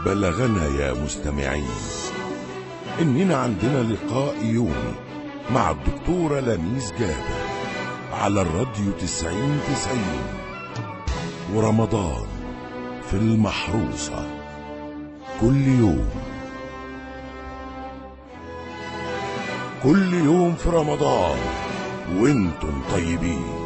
بلغنا يا مستمعين إننا عندنا لقاء يومي مع الدكتورة لميس جابر على الراديو تسعين تسعين ورمضان في المحروسة كل يوم كل يوم في رمضان وانتم طيبين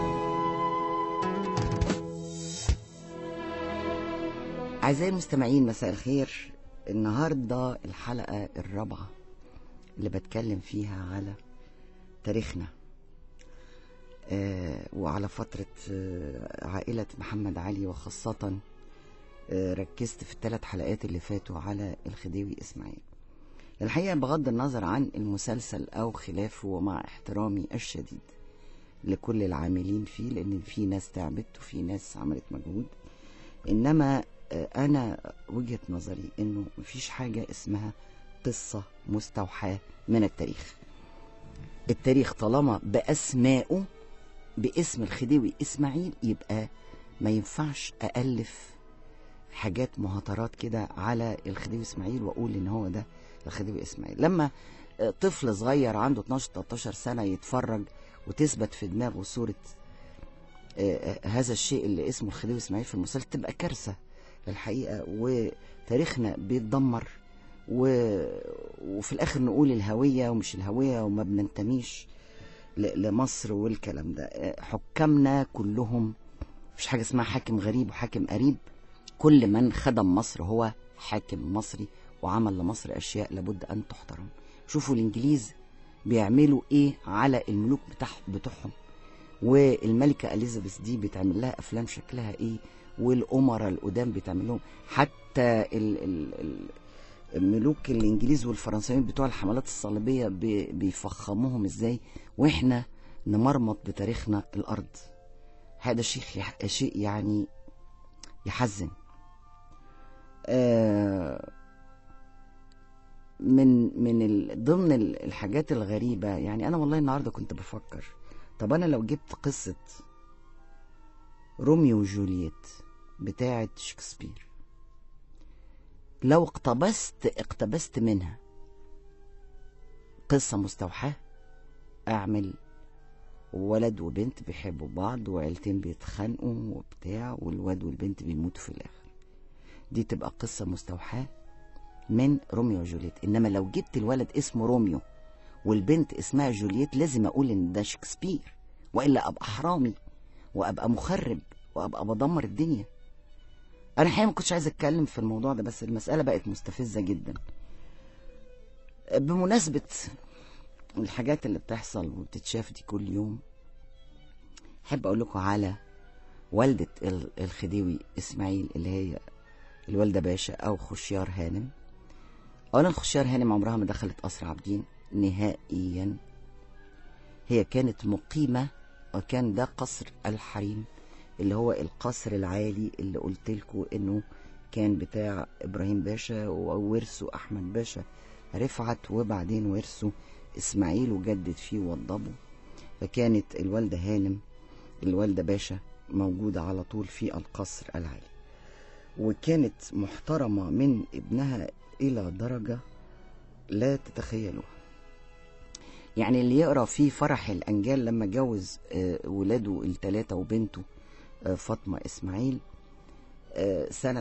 أعزائي المستمعين مساء الخير النهاردة الحلقة الرابعة اللي بتكلم فيها على تاريخنا آه وعلى فترة آه عائلة محمد علي وخاصة آه ركزت في الثلاث حلقات اللي فاتوا على الخديوي إسماعيل الحقيقة بغض النظر عن المسلسل أو خلافه ومع احترامي الشديد لكل العاملين فيه لأن في ناس تعبت وفي ناس عملت مجهود إنما انا وجهة نظري انه مفيش حاجة اسمها قصة مستوحاة من التاريخ التاريخ طالما باسمائه باسم الخديوي اسماعيل يبقى ما ينفعش أألف حاجات مهاترات كده على الخديوي اسماعيل واقول ان هو ده الخديوي اسماعيل لما طفل صغير عنده 12 13 سنة يتفرج وتثبت في دماغه صورة هذا الشيء اللي اسمه الخديوي اسماعيل في المسلسل تبقى كارثة الحقيقة وتاريخنا بيتدمر و... وفي الآخر نقول الهوية ومش الهوية وما بننتميش ل... لمصر والكلام ده حكامنا كلهم مفيش حاجة اسمها حاكم غريب وحاكم قريب كل من خدم مصر هو حاكم مصري وعمل لمصر أشياء لابد أن تحترم شوفوا الإنجليز بيعملوا إيه على الملوك بتاع بتوعهم والملكة أليزابيث دي بتعمل لها أفلام شكلها إيه والأمراء القدام بتعمل لهم حتى ال ال الملوك الانجليز والفرنسيين بتوع الحملات الصليبيه بيفخموهم ازاي واحنا نمرمط بتاريخنا الارض هذا شيء شيء يعني يحزن آه من من ضمن الحاجات الغريبه يعني انا والله النهارده كنت بفكر طب انا لو جبت قصه روميو وجولييت بتاعة شكسبير لو اقتبست اقتبست منها قصة مستوحاة اعمل ولد وبنت بيحبوا بعض وعيلتين بيتخانقوا وبتاع والواد والبنت بيموتوا في الاخر دي تبقى قصة مستوحاة من روميو وجولييت انما لو جبت الولد اسمه روميو والبنت اسمها جولييت لازم اقول ان ده شكسبير والا ابقى حرامي وابقى مخرب وابقى بدمر الدنيا انا الحقيقه ما كنتش عايز اتكلم في الموضوع ده بس المساله بقت مستفزه جدا بمناسبه الحاجات اللي بتحصل وبتتشاف دي كل يوم احب اقول لكم على والده الخديوي اسماعيل اللي هي الوالده باشا او خشيار هانم اولا خشيار هانم عمرها ما دخلت قصر عابدين نهائيا هي كانت مقيمه وكان ده قصر الحريم اللي هو القصر العالي اللي قلت لكم انه كان بتاع ابراهيم باشا وورثه احمد باشا رفعت وبعدين ورثه اسماعيل وجدد فيه ووضبه فكانت الوالده هانم الوالده باشا موجوده على طول في القصر العالي وكانت محترمه من ابنها الى درجه لا تتخيلوها يعني اللي يقرا في فرح الانجال لما جوز ولاده الثلاثه وبنته فاطمه اسماعيل سنه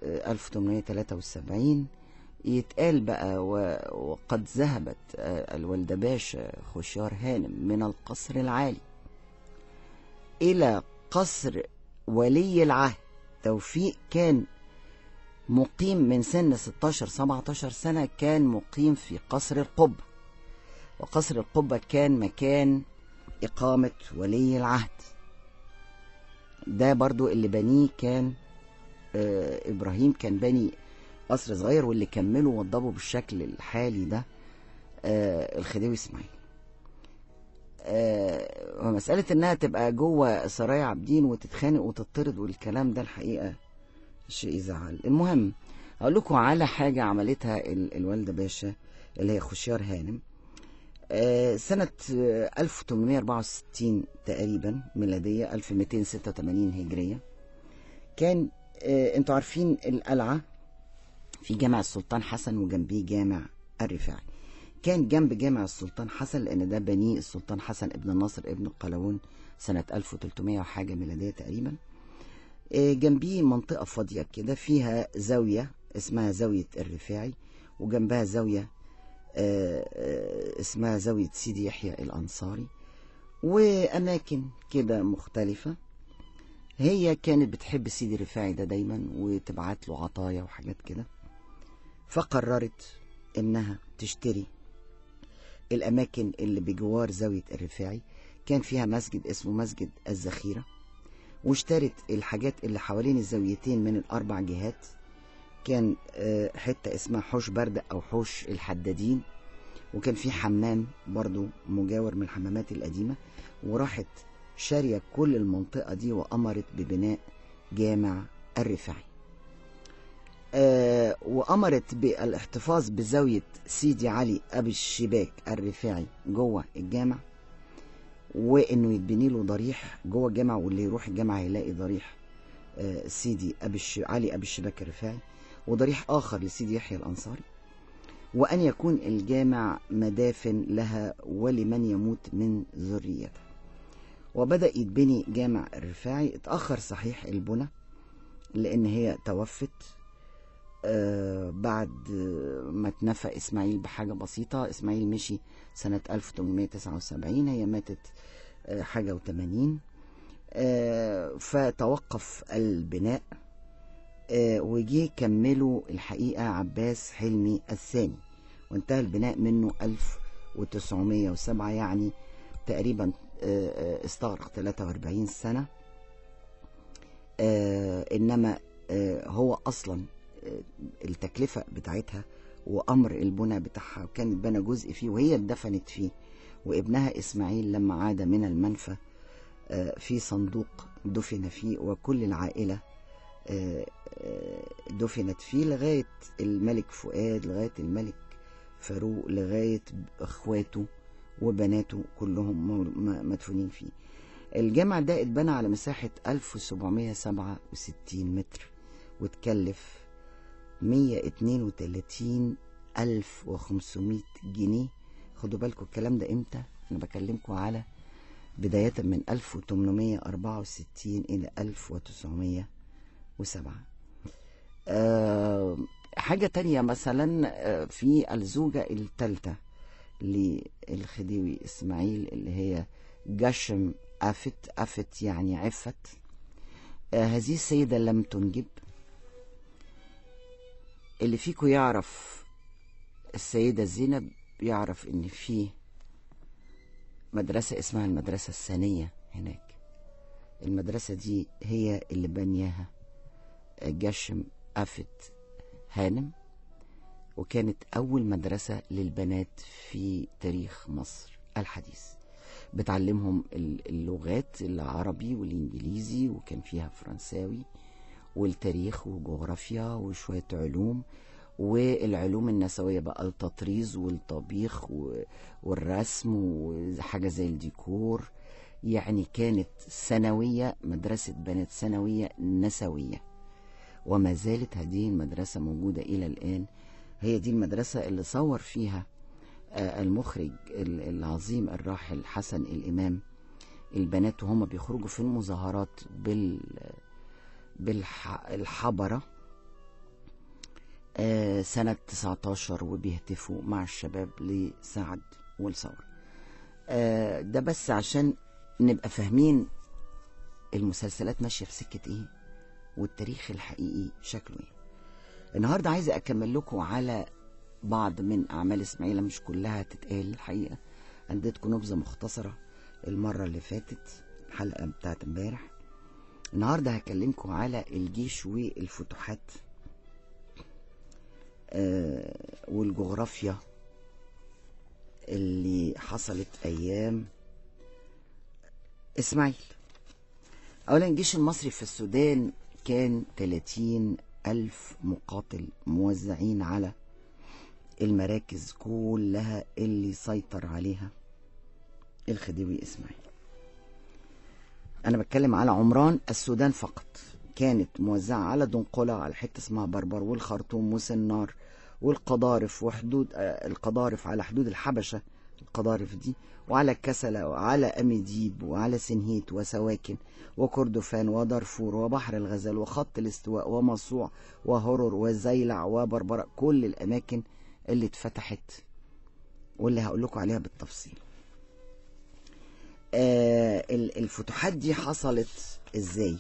1873 يتقال بقى وقد ذهبت الوالده باشا خشيار هانم من القصر العالي الى قصر ولي العهد توفيق كان مقيم من سن 16 17 سنه كان مقيم في قصر القبه وقصر القبة كان مكان إقامة ولي العهد ده برضو اللي بنيه كان آه إبراهيم كان بني قصر صغير واللي كمله ووضبه بالشكل الحالي ده آه الخديوي إسماعيل آه ومسألة إنها تبقى جوه سرايا عابدين وتتخانق وتطرد والكلام ده الحقيقة شيء يزعل المهم أقول لكم على حاجة عملتها الوالدة باشا اللي هي خشيار هانم سنة 1864 تقريبا ميلادية 1286 هجرية كان انتوا عارفين القلعة في جامع السلطان حسن وجنبيه جامع الرفاعي كان جنب جامع السلطان حسن لأن ده بنيه السلطان حسن ابن الناصر ابن القلاوون سنة 1300 وحاجة ميلادية تقريبا آه، جنبيه منطقة فاضية كده فيها زاوية اسمها زاوية الرفاعي وجنبها زاوية آه، آه، اسمها زاوية سيدي يحيى الأنصاري وأماكن كده مختلفة هي كانت بتحب سيدي الرفاعي ده دايما وتبعت له عطايا وحاجات كده فقررت إنها تشتري الأماكن اللي بجوار زاوية الرفاعي كان فيها مسجد اسمه مسجد الذخيرة واشترت الحاجات اللي حوالين الزاويتين من الأربع جهات كان آه، حتة اسمها حوش بردة أو حوش الحدادين وكان في حمام برضو مجاور من الحمامات القديمة وراحت شارية كل المنطقة دي وأمرت ببناء جامع الرفاعي آه وأمرت بالاحتفاظ بزاوية سيدي علي أبي الشباك الرفاعي جوه الجامع وإنه يتبني له ضريح جوه الجامع واللي يروح الجامع هيلاقي ضريح آه سيدي أبي الش... علي أبي الشباك الرفاعي وضريح آخر لسيدي يحيى الأنصاري وأن يكون الجامع مدافن لها ولمن يموت من ذريتها وبدأ يتبني جامع الرفاعي اتأخر صحيح البنى لأن هي توفت آه بعد آه، ما اتنفى إسماعيل بحاجة بسيطة إسماعيل مشي سنة 1879 هي ماتت آه حاجة وثمانين آه فتوقف البناء آه وجي كملوا الحقيقة عباس حلمي الثاني وانتهى البناء منه 1907 يعني تقريبا آه، آه، استغرق 43 سنة آه، إنما آه، هو أصلا آه، التكلفة بتاعتها وأمر البنى بتاعها وكان اتبنى جزء فيه وهي اتدفنت فيه وابنها إسماعيل لما عاد من المنفى آه، في صندوق دفن فيه وكل العائلة آه، آه، دفنت فيه لغاية الملك فؤاد لغاية الملك فاروق لغاية اخواته وبناته كلهم مو- م- مدفونين فيه الجامع ده اتبنى على مساحة 1767 متر وتكلف 132 ألف وخمسمائة جنيه خدوا بالكم الكلام ده امتى انا بكلمكم على بداية من 1864 إلى 1907 أه حاجة تانية مثلا آه، في الزوجة الثالثة للخديوي إسماعيل اللي هي جشم أفت أفت يعني عفت آه، هذه السيدة لم تنجب اللي فيكم يعرف السيدة زينب يعرف إن في مدرسة اسمها المدرسة الثانية هناك المدرسة دي هي اللي بنياها جشم أفت هانم وكانت أول مدرسة للبنات في تاريخ مصر الحديث بتعلمهم ال- اللغات العربي والإنجليزي وكان فيها فرنساوي والتاريخ وجغرافيا وشوية علوم والعلوم النسوية بقى التطريز والطبيخ و- والرسم وحاجة زي الديكور يعني كانت ثانوية مدرسة بنات ثانوية نسوية وما زالت هذه المدرسة موجودة إلى الآن هي دي المدرسة اللي صور فيها آه، المخرج ال- العظيم الراحل حسن الإمام البنات وهم بيخرجوا في المظاهرات بال بالحبرة آه، سنة 19 وبيهتفوا مع الشباب لسعد والثورة آه، ده بس عشان نبقى فاهمين المسلسلات ماشية في سكة ايه والتاريخ الحقيقي شكله ايه النهاردة عايزة أكمل لكم على بعض من أعمال إسماعيل مش كلها تتقال الحقيقة أديتكم نبذة مختصرة المرة اللي فاتت الحلقة بتاعت امبارح النهاردة هكلمكم على الجيش والفتوحات آه والجغرافيا اللي حصلت أيام إسماعيل أولا الجيش المصري في السودان كان 30 ألف مقاتل موزعين على المراكز كلها اللي سيطر عليها الخديوي إسماعيل أنا بتكلم على عمران السودان فقط كانت موزعة على دنقلة على حتة اسمها بربر والخرطوم وسنار والقضارف وحدود آه، القضارف على حدود الحبشة القضارف دي وعلى كسلة وعلى أميديب وعلى سنهيت وسواكن وكردفان ودارفور وبحر الغزال وخط الاستواء ومصوع وهرر وزيلع وبربرة كل الأماكن اللي اتفتحت واللي هقول لكم عليها بالتفصيل آه ال- الفتوحات دي حصلت ازاي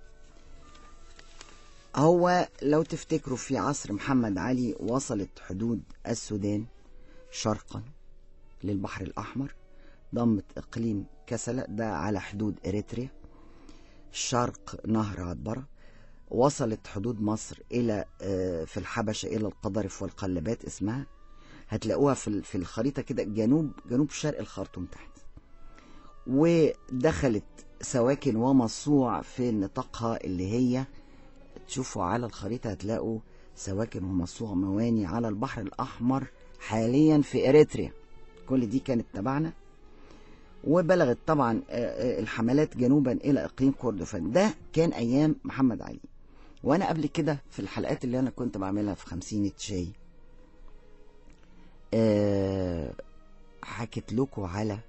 هو لو تفتكروا في عصر محمد علي وصلت حدود السودان شرقا للبحر الأحمر ضمت إقليم كسلة ده على حدود إريتريا شرق نهر عدبرة وصلت حدود مصر إلى آه، في الحبشة إلى القضارف والقلبات اسمها هتلاقوها في ال- في الخريطة كده جنوب جنوب شرق الخرطوم تحت ودخلت سواكن ومصوع في نطاقها اللي هي تشوفوا على الخريطة هتلاقوا سواكن ومصوع مواني على البحر الأحمر حاليا في إريتريا كل دي كانت تبعنا وبلغت طبعا آه، آه، الحملات جنوبا إلى إقليم كردفان ده كان أيام محمد علي وأنا قبل كده في الحلقات اللي أنا كنت بعملها في خمسين شاي آه، حكيت لكم على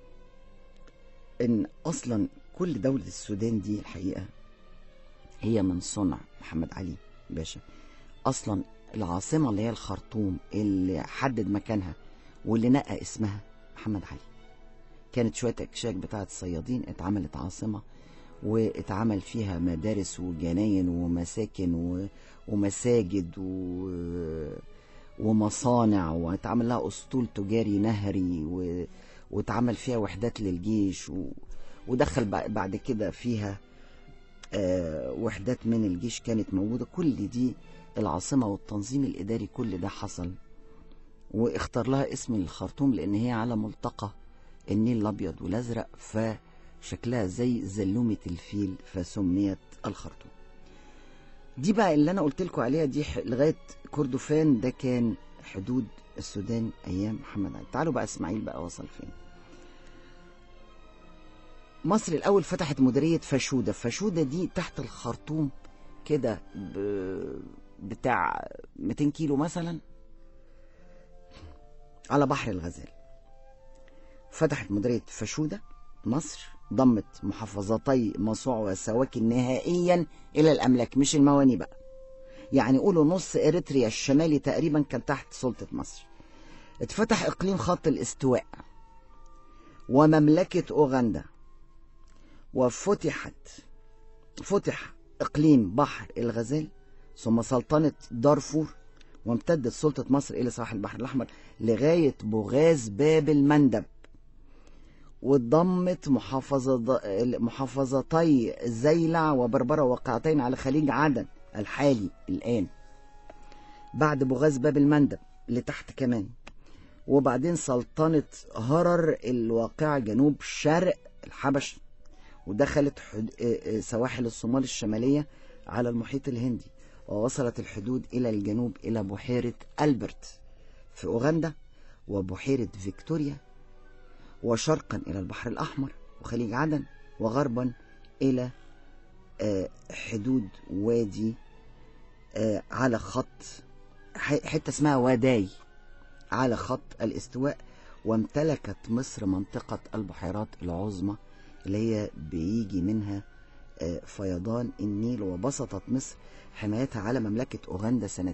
ان اصلا كل دولة السودان دي الحقيقة هي من صنع محمد علي باشا اصلا العاصمة اللي هي الخرطوم اللي حدد مكانها واللي نقى اسمها محمد علي كانت شوية اكشاك بتاعة الصيادين اتعملت عاصمة واتعمل فيها مدارس وجناين ومساكن و... ومساجد و... ومصانع واتعمل لها اسطول تجاري نهري و... واتعمل فيها وحدات للجيش و... ودخل بع- بعد كده فيها آه، وحدات من الجيش كانت موجودة كل دي العاصمة والتنظيم الإداري كل ده حصل واختار لها اسم الخرطوم لأن هي على ملتقى النيل الأبيض والأزرق فشكلها زي زلومة الفيل فسميت الخرطوم دي بقى اللي أنا قلت لكم عليها دي ح- لغاية كردفان ده كان حدود السودان أيام محمد علي تعالوا بقى إسماعيل بقى وصل فين مصر الأول فتحت مديرية فاشودة فاشودة دي تحت الخرطوم كده ب- بتاع 200 كيلو مثلا على بحر الغزال فتحت مديرية فاشودة مصر ضمت محافظتي مصوع وسواكن نهائيا إلى الأملاك مش المواني بقى يعني قولوا نص إريتريا الشمالي تقريبا كان تحت سلطة مصر اتفتح إقليم خط الاستواء ومملكة أوغندا وفتحت فتح إقليم بحر الغزال ثم سلطنة دارفور وامتدت سلطة مصر إلى سواحل البحر الأحمر لغاية بوغاز باب المندب واتضمت محافظة محافظتي زيلع وبربرة واقعتين على خليج عدن الحالي الآن بعد بوغاز باب المندب لتحت كمان وبعدين سلطنة هرر الواقعة جنوب شرق الحبش ودخلت حد... آه، آه، سواحل الصومال الشمالية على المحيط الهندي ووصلت الحدود إلى الجنوب إلى بحيرة ألبرت في أوغندا وبحيرة فيكتوريا وشرقا إلى البحر الأحمر وخليج عدن وغربا إلى آه، حدود وادي آه، على خط ح- حتة اسمها واداي على خط الاستواء وامتلكت مصر منطقة البحيرات العظمى اللي هي بيجي منها آه، فيضان النيل وبسطت مصر حمايتها على مملكة أوغندا سنة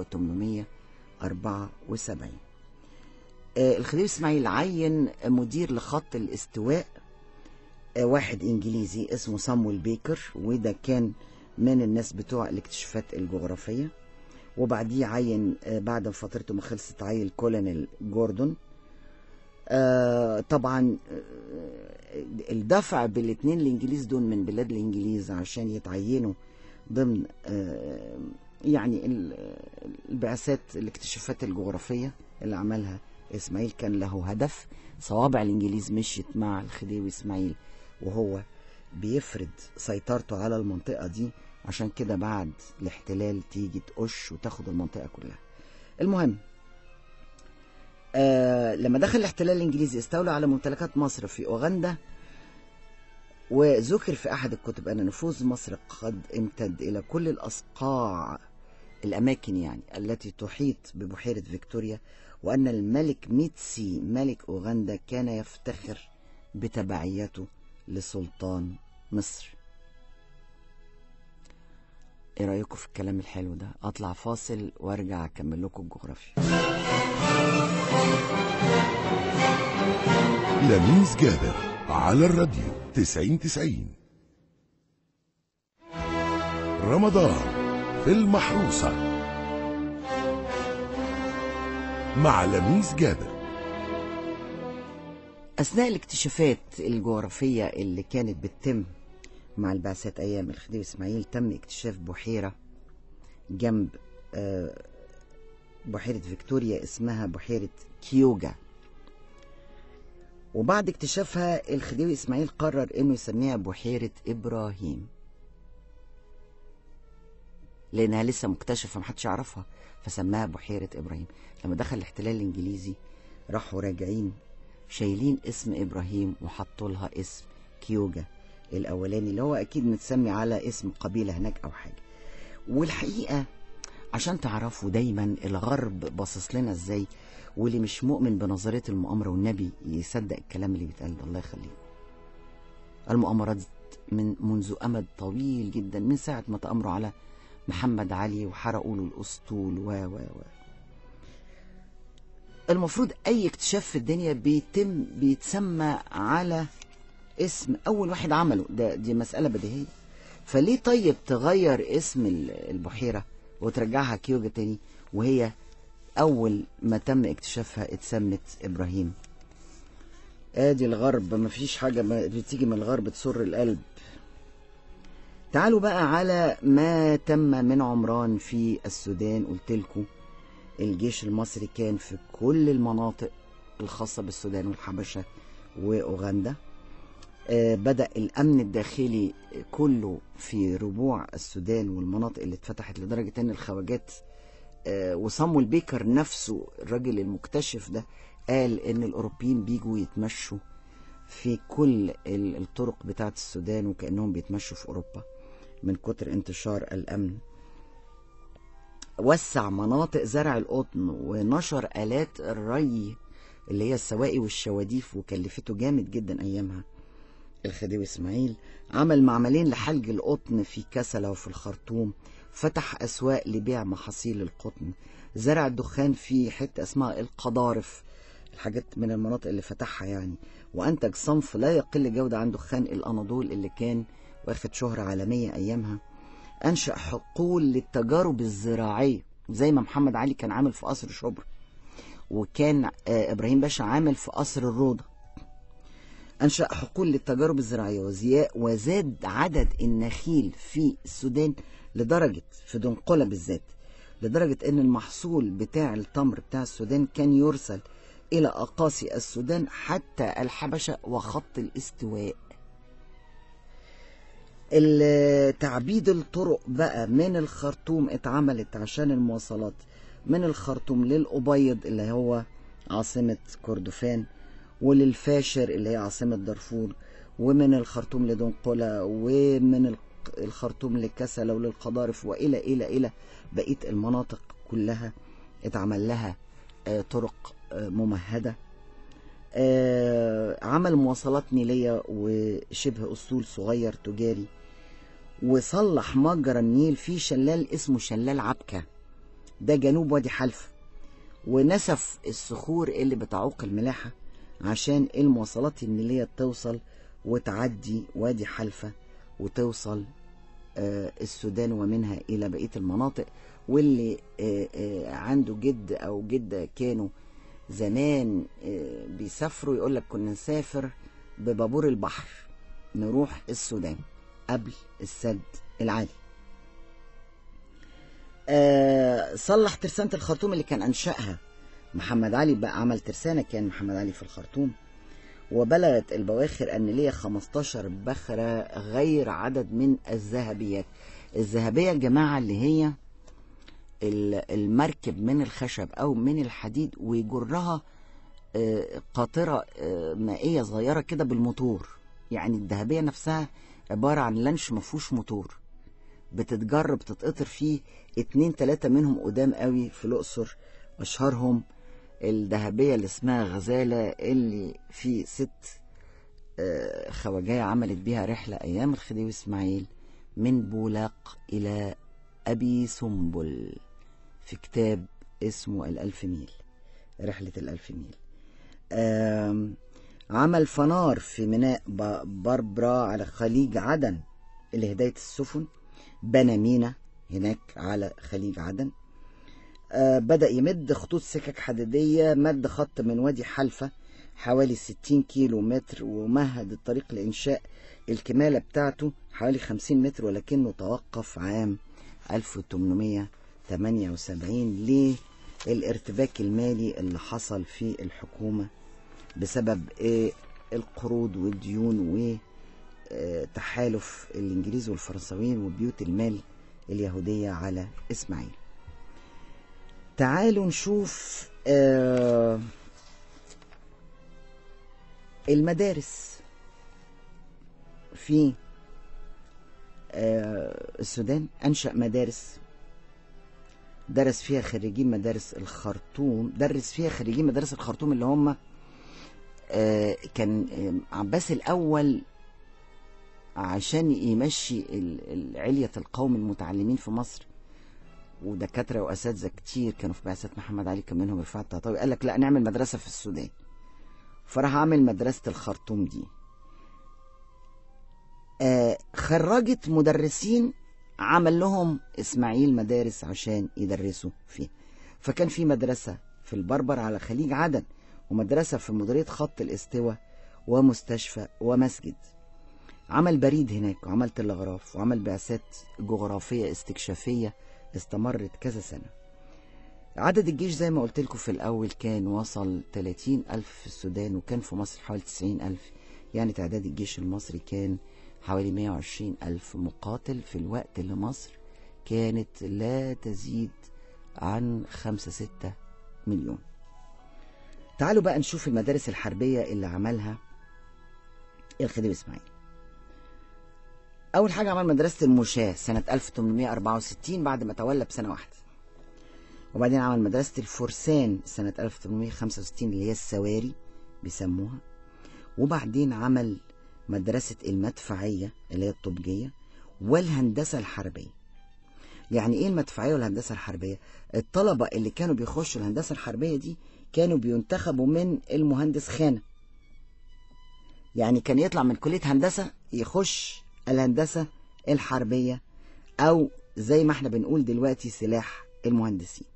1874 آه، الخديوي إسماعيل عين مدير لخط الاستواء آه، واحد إنجليزي اسمه سامويل بيكر وده كان من الناس بتوع الاكتشافات الجغرافية وبعديه عين آه، بعد ما فترته ما خلصت عين كولونيل جوردون آه، طبعا آه، الدفع بالاثنين الانجليز دول من بلاد الانجليز عشان يتعينوا ضمن آه، يعني ال- البعثات الاكتشافات الجغرافية اللي عملها اسماعيل كان له هدف صوابع الانجليز مشيت مع الخديوي اسماعيل وهو بيفرض سيطرته على المنطقة دي عشان كده بعد الاحتلال تيجي تقش وتاخد المنطقة كلها المهم آه لما دخل الاحتلال الانجليزي استولى على ممتلكات مصر في اوغندا وذكر في أحد الكتب أن نفوذ مصر قد امتد إلى كل الأصقاع الأماكن يعني التي تحيط ببحيرة فيكتوريا وأن الملك ميتسي ملك أوغندا كان يفتخر بتبعيته لسلطان مصر ايه رأيكم في الكلام الحلو ده اطلع فاصل وارجع اكمل لكم الجغرافيا لميس جابر على الراديو 90 90 رمضان في المحروسة مع لميس جابر أثناء الاكتشافات الجغرافية اللي كانت بتتم مع البعثات أيام الخديوي إسماعيل تم اكتشاف بحيرة جنب آه، بحيرة فيكتوريا اسمها بحيرة كيوجا وبعد اكتشافها الخديوي إسماعيل قرر إنه يسميها بحيرة إبراهيم لأنها لسه مكتشفة محدش يعرفها فسماها بحيرة إبراهيم لما دخل الاحتلال الإنجليزي راحوا راجعين شايلين اسم إبراهيم وحطوا لها اسم كيوجا الأولاني اللي هو أكيد متسمي على اسم قبيلة هناك أو حاجة والحقيقة عشان تعرفوا دايما الغرب باصص لنا ازاي واللي مش مؤمن بنظرية المؤامرة والنبي يصدق الكلام اللي بيتقال ده الله يخليه المؤامرات من منذ أمد طويل جدا من ساعة ما تأمروا على محمد علي وحرقوا له الأسطول و و و المفروض أي اكتشاف في الدنيا بيتم بيتسمى على اسم أول واحد عمله ده دي مسألة بديهية فليه طيب تغير اسم ال- البحيرة وترجعها كيوجا تاني وهي أول ما تم اكتشافها اتسمت إبراهيم ادي الغرب مفيش حاجة ما بتيجي من الغرب تسر القلب تعالوا بقى على ما تم من عمران في السودان قلت لكم الجيش المصري كان في كل المناطق الخاصة بالسودان والحبشة وأوغندا آه، بدأ الأمن الداخلي كله في ربوع السودان والمناطق اللي اتفتحت لدرجة أن الخواجات آه، وصامويل بيكر نفسه الراجل المكتشف ده قال ان الاوروبيين بيجوا يتمشوا في كل ال- الطرق بتاعه السودان وكانهم بيتمشوا في اوروبا من كتر انتشار الامن وسع مناطق زرع القطن ونشر آلات الري اللي هي السواقي والشواديف وكلفته جامد جدا أيامها الخديوي إسماعيل عمل معملين لحلج القطن في كسلة وفي الخرطوم فتح أسواق لبيع محاصيل القطن زرع الدخان في حتة اسمها القضارف الحاجات من المناطق اللي فتحها يعني وأنتج صنف لا يقل جودة عن دخان الأناضول اللي كان واخد شهرة عالمية أيامها أنشأ حقول للتجارب الزراعية زي ما محمد علي كان عامل في قصر شبرا وكان آه، إبراهيم باشا عامل في قصر الروضة أنشأ حقول للتجارب الزراعية وزياء وزاد عدد النخيل في السودان لدرجة في دنقلة بالذات لدرجة أن المحصول بتاع التمر بتاع السودان كان يرسل إلى أقاصي السودان حتى الحبشة وخط الاستواء التعبيد الطرق بقى من الخرطوم اتعملت عشان المواصلات من الخرطوم للأبيض اللي هو عاصمة كردفان وللفاشر اللي هي عاصمة دارفور ومن الخرطوم لدنقلة ومن الق- الخرطوم لكسلة وللقضارف وإلى إلى إلى بقية المناطق كلها اتعمل لها آه، طرق آه، ممهدة آه، عمل مواصلات نيلية وشبه أسطول صغير تجاري وصلح مجرى النيل في شلال اسمه شلال عبكة ده جنوب وادي حلفا ونسف الصخور اللي بتعوق الملاحة عشان المواصلات النيلية توصل وتعدي وادي حلفا وتوصل آه، السودان ومنها إلى بقية المناطق واللي آه، آه، عنده جد أو جدة كانوا زمان آه، بيسافروا يقول لك كنا نسافر ببابور البحر نروح السودان قبل السد العالي آه، صلح ترسانة الخرطوم اللي كان أنشأها محمد علي بقى عمل ترسانة كان محمد علي في الخرطوم وبلغت البواخر النيلية 15 بخرة غير عدد من الذهبيات الذهبية يا جماعة اللي هي ال- المركب من الخشب أو من الحديد ويجرها آه، قاطرة آه، مائية صغيرة كده بالموتور يعني الذهبية نفسها عبارة عن لانش مفهوش موتور بتتجرب تتقطر فيه اتنين تلاتة منهم قدام قوي في الأقصر أشهرهم الذهبية اللي اسمها غزالة اللي في ست آه، خواجاية عملت بيها رحلة أيام الخديوي إسماعيل من بولاق إلى أبي سنبل في كتاب اسمه الألف ميل رحلة الألف ميل آم، عمل فنار في ميناء ب- بربرا على خليج عدن لهداية السفن بنى مينا هناك على خليج عدن آه، بدأ يمد خطوط سكك حديدية مد خط من وادي حلفة حوالي 60 كيلو متر ومهد الطريق لإنشاء الكمالة بتاعته حوالي 50 متر ولكنه توقف عام 1878 للارتباك المالي اللي حصل في الحكومة بسبب إيه القروض والديون وتحالف الإنجليز والفرنساويين وبيوت المال اليهودية على إسماعيل تعالوا نشوف آه المدارس في آه السودان أنشأ مدارس درس فيها خريجين مدارس الخرطوم درس فيها خريجين مدارس الخرطوم اللي هم آه كان آه، عباس الأول عشان يمشي ال- ال- علية القوم المتعلمين في مصر ودكاتره واساتذه كتير كانوا في بعثات محمد علي كان منهم رفاعة الطهطاوي قال لك لا نعمل مدرسه في السودان فراح عامل مدرسه الخرطوم دي آه خرجت مدرسين عمل لهم اسماعيل مدارس عشان يدرسوا فيها فكان في مدرسه في البربر على خليج عدن ومدرسه في مديريه خط الاستواء ومستشفى ومسجد عمل بريد هناك وعمل تلغراف وعمل بعثات جغرافيه استكشافيه استمرت كذا سنة عدد الجيش زي ما قلت لكم في الأول كان وصل 30 ألف في السودان وكان في مصر حوالي 90 ألف يعني تعداد الجيش المصري كان حوالي 120 ألف مقاتل في الوقت اللي مصر كانت لا تزيد عن 5 6 مليون تعالوا بقى نشوف المدارس الحربية اللي عملها الخديوي إسماعيل أول حاجة عمل مدرسة المشاة سنة 1864 بعد ما تولى بسنة واحدة وبعدين عمل مدرسة الفرسان سنة 1865 اللي هي السواري بيسموها وبعدين عمل مدرسة المدفعية اللي هي الطبجية والهندسة الحربية يعني ايه المدفعية والهندسة الحربية الطلبة اللي كانوا بيخشوا الهندسة الحربية دي كانوا بينتخبوا من المهندس خانة يعني كان يطلع من كلية هندسة يخش الهندسة الحربية أو زي ما احنا بنقول دلوقتي سلاح المهندسين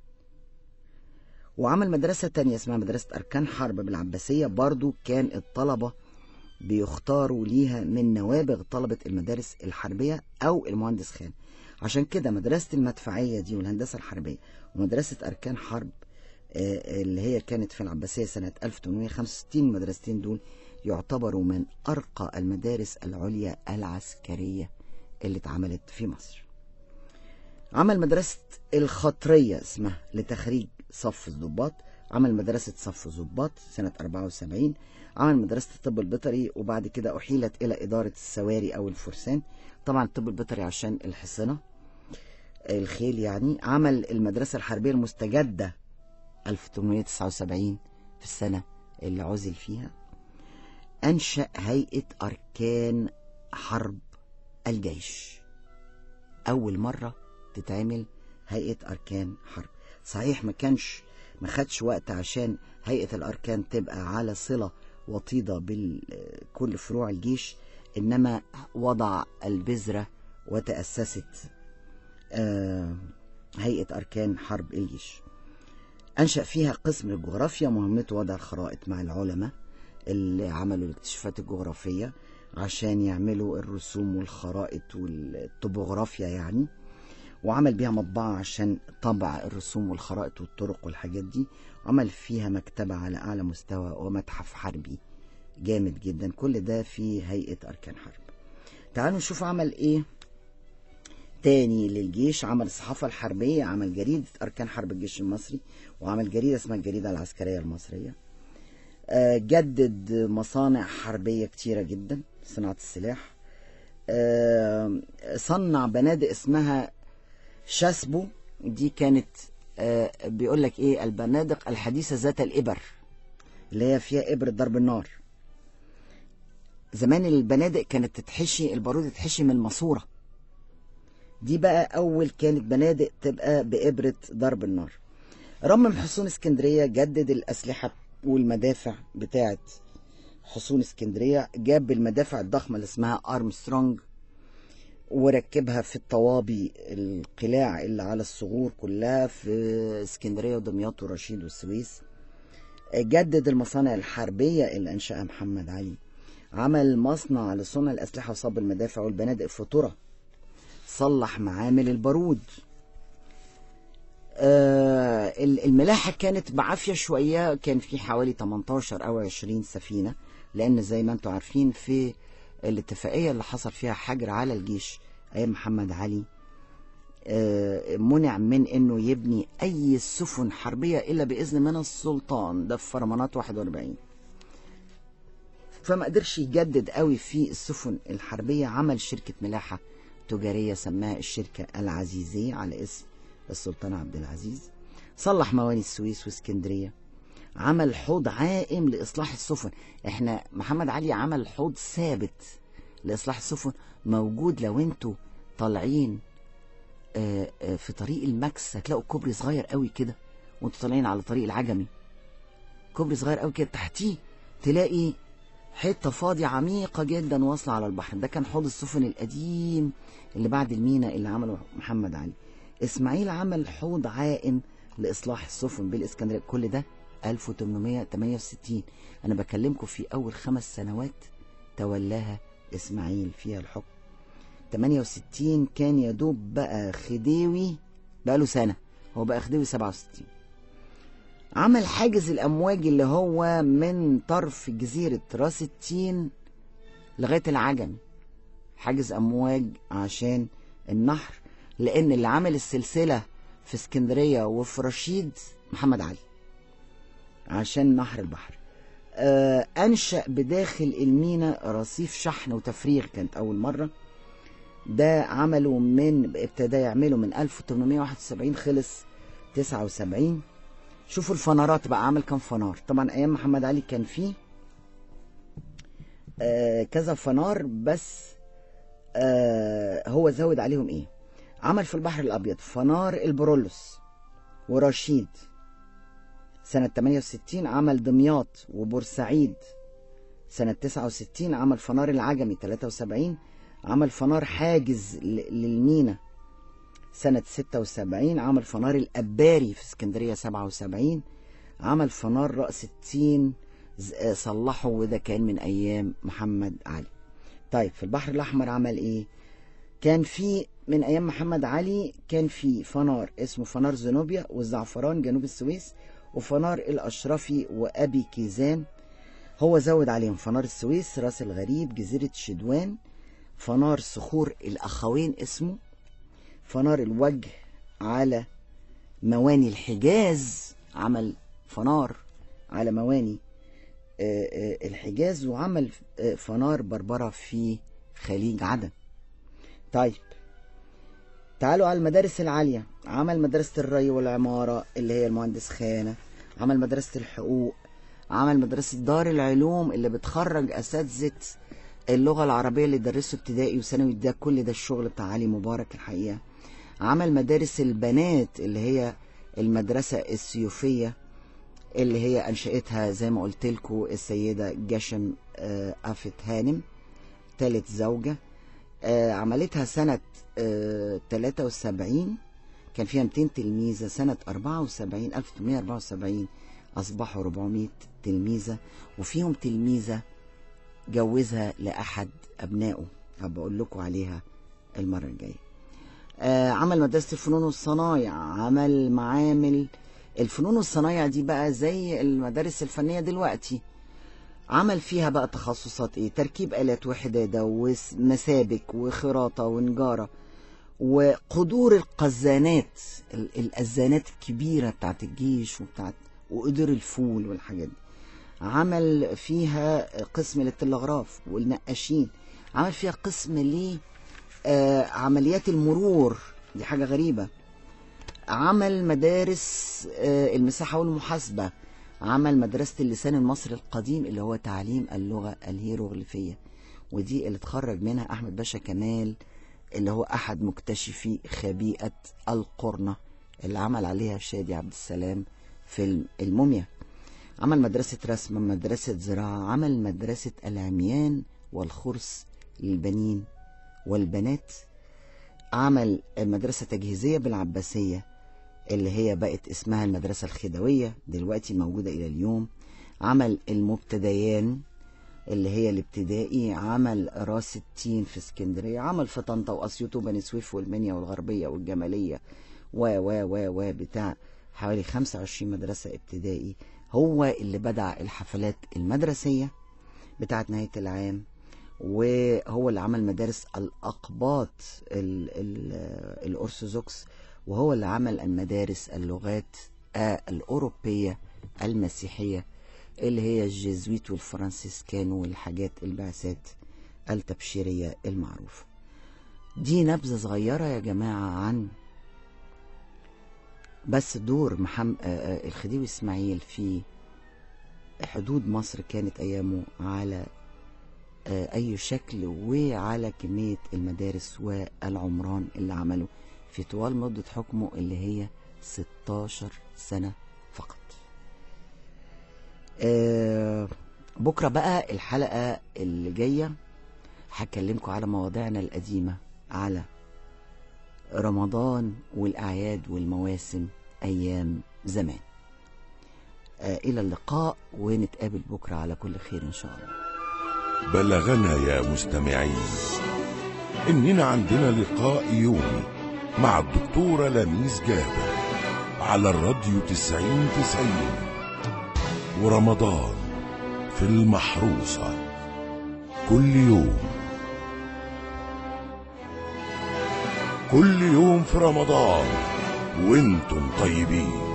وعمل مدرسة تانية اسمها مدرسة أركان حرب بالعباسية برضو كان الطلبة بيختاروا ليها من نوابغ طلبة المدارس الحربية أو المهندس خان عشان كده مدرسة المدفعية دي والهندسة الحربية ومدرسة أركان حرب آه، اللي هي كانت في العباسية سنة 1865 المدرستين دول يعتبروا من أرقى المدارس العليا العسكرية اللي اتعملت في مصر عمل مدرسة الخطرية اسمها لتخريج صف الضباط عمل مدرسة صف الضباط سنة 74 عمل مدرسة الطب البيطري وبعد كده أحيلت إلى إدارة السواري أو الفرسان طبعا الطب البيطري عشان الحصنة الخيل يعني عمل المدرسة الحربية المستجدة 1879 في السنة اللي عزل فيها أنشأ هيئة أركان حرب الجيش أول مرة تتعمل هيئة أركان حرب صحيح ما كانش ما خدش وقت عشان هيئة الأركان تبقى على صلة وطيدة بكل فروع الجيش إنما وضع البذرة وتأسست آه، هيئة أركان حرب الجيش أنشأ فيها قسم الجغرافيا مهمته وضع الخرائط مع العلماء اللي عملوا الاكتشافات الجغرافية عشان يعملوا الرسوم والخرائط والطبوغرافيا يعني وعمل بيها مطبعة عشان طبع الرسوم والخرائط والطرق والحاجات دي وعمل فيها مكتبة على أعلى مستوى ومتحف حربي جامد جدا كل ده في هيئة أركان حرب تعالوا نشوف عمل إيه تاني للجيش عمل الصحافة الحربية عمل جريدة أركان حرب الجيش المصري وعمل جريدة اسمها الجريدة العسكرية المصرية آه، جدد مصانع حربية كتيرة جدا صناعة السلاح آه، صنع بنادق اسمها شاسبو دي كانت آه، بيقول لك ايه البنادق الحديثة ذات الإبر اللي هي فيها إبر ضرب النار زمان البنادق كانت تتحشي البارود تتحشي من الماسورة دي بقى أول كانت بنادق تبقى بإبرة ضرب النار رمم حصون اسكندرية جدد الأسلحة والمدافع بتاعت حصون اسكندرية جاب المدافع الضخمة اللي اسمها أرمسترونج وركبها في الطوابي القلاع اللي على الصغور كلها في اسكندرية ودمياط ورشيد والسويس جدد المصانع الحربية اللي أنشأها محمد علي عمل مصنع لصنع الأسلحة وصب المدافع والبنادق في ترى صلح معامل البارود آه الملاحة كانت بعافية شوية كان في حوالي 18 أو 20 سفينة لأن زي ما انتم عارفين في الاتفاقية اللي حصل فيها حجر على الجيش أيام محمد علي آه منع من انه يبني اي سفن حربية الا باذن من السلطان ده في فرمانات 41 فما قدرش يجدد قوي في السفن الحربية عمل شركة ملاحة تجارية سماها الشركة العزيزية على اسم السلطان عبد العزيز صلح مواني السويس واسكندرية عمل حوض عائم لإصلاح السفن احنا محمد علي عمل حوض ثابت لإصلاح السفن موجود لو انتوا طالعين في طريق الماكس هتلاقوا كوبري صغير قوي كده وانتوا طالعين على طريق العجمي كوبري صغير قوي كده تحتيه تلاقي حته فاضيه عميقه جدا واصله على البحر ده كان حوض السفن القديم اللي بعد المينا اللي عمله محمد علي اسماعيل عمل حوض عائم لاصلاح السفن بالاسكندريه كل ده 1868 انا بكلمكم في اول خمس سنوات تولاها اسماعيل فيها الحكم 68 كان يدوب بقى خديوي بقى له سنه هو بقى خديوي 67 عمل حاجز الامواج اللي هو من طرف جزيره راس التين لغايه العجمي حاجز امواج عشان النهر لان اللي عمل السلسله في اسكندريه وفي رشيد محمد علي عشان نهر البحر آه انشا بداخل المينا رصيف شحن وتفريغ كانت اول مره ده عمله من ابتدى يعمله من 1871 خلص 79 شوفوا الفنارات بقى عمل كام فنار طبعا ايام محمد علي كان فيه آه كذا فنار بس آه هو زود عليهم ايه عمل في البحر الابيض فنار البرولوس ورشيد سنة 68 عمل دمياط وبورسعيد سنة 69 عمل فنار العجمي 73 عمل فنار حاجز للمينا سنة 76 عمل فنار الأباري في اسكندرية 77 عمل فنار رأس التين صلحه وده كان من أيام محمد علي طيب في البحر الأحمر عمل إيه كان في من أيام محمد علي كان في فنار اسمه فنار زنوبيا والزعفران جنوب السويس وفنار الأشرفي وأبي كيزان هو زود عليهم فنار السويس راس الغريب جزيرة شدوان فنار صخور الأخوين اسمه فنار الوجه على مواني الحجاز عمل فنار على مواني الحجاز وعمل فنار بربرة في خليج عدن طيب تعالوا على المدارس العالية عمل مدرسة الري والعمارة اللي هي المهندس خانة عمل مدرسة الحقوق عمل مدرسة دار العلوم اللي بتخرج أساتذة اللغة العربية اللي درسوا ابتدائي وثانوي ده كل ده الشغل بتاع علي مبارك الحقيقة عمل مدارس البنات اللي هي المدرسة السيوفية اللي هي أنشأتها زي ما قلت لكم السيدة جشم أفت هانم ثالث زوجة عملتها سنة 73 كان فيها 200 تلميذة سنة 74 1874 أصبحوا 400 تلميذة وفيهم تلميذة جوزها لأحد أبنائه هبقول لكم عليها المرة الجاية آه عمل مدرسة الفنون والصنايع عمل معامل الفنون والصنايع دي بقى زي المدارس الفنية دلوقتي عمل فيها بقى تخصصات ايه تركيب آلات وحدادة ومسابك وخراطة ونجارة وقدور القزانات الأزانات الكبيرة بتاعت الجيش وبتاعت وقدر الفول والحاجات دي عمل فيها قسم للتلغراف والنقاشين عمل فيها قسم ل آه، عمليات المرور دي حاجة غريبة عمل مدارس آه، المساحة والمحاسبة عمل مدرسة اللسان المصري القديم اللي هو تعليم اللغة الهيروغليفية ودي اللي اتخرج منها أحمد باشا كمال اللي هو أحد مكتشفي خبيئة القرنة اللي عمل عليها شادي عبد السلام فيلم الموميا عمل مدرسة رسم مدرسة زراعة عمل مدرسة العميان والخرس للبنين والبنات عمل مدرسة تجهيزية بالعباسية اللي هي بقت اسمها المدرسة الخدوية دلوقتي موجودة إلى اليوم عمل المبتديان اللي هي الابتدائي عمل راس التين في اسكندرية عمل في طنطا وأسيوط وبني سويف والمنيا والغربية والجمالية و و و و بتاع حوالي 25 مدرسة ابتدائي هو اللي بدع الحفلات المدرسية بتاعت نهاية العام وهو اللي عمل مدارس الأقباط ال ال الأرثوذكس وهو اللي عمل المدارس اللغات آه الأوروبية المسيحية اللي هي الجيزويت والفرنسيسكان والحاجات البعثات التبشيرية المعروفة دي نبذة صغيرة يا جماعة عن بس دور محمد الخديوي اسماعيل في حدود مصر كانت ايامه على آه، اي شكل وعلى كمية المدارس والعمران اللي عمله في طوال مدة حكمه اللي هي 16 سنة فقط آه، بكرة بقى الحلقة اللي جاية هكلمكم على مواضيعنا القديمة على رمضان والأعياد والمواسم أيام زمان آه إلى اللقاء ونتقابل بكرة على كل خير إن شاء الله بلغنا يا مستمعين إننا عندنا لقاء يومي مع الدكتورة لميس جابر على الراديو تسعين تسعين ورمضان في المحروسة كل يوم كل يوم في رمضان وانتم طيبين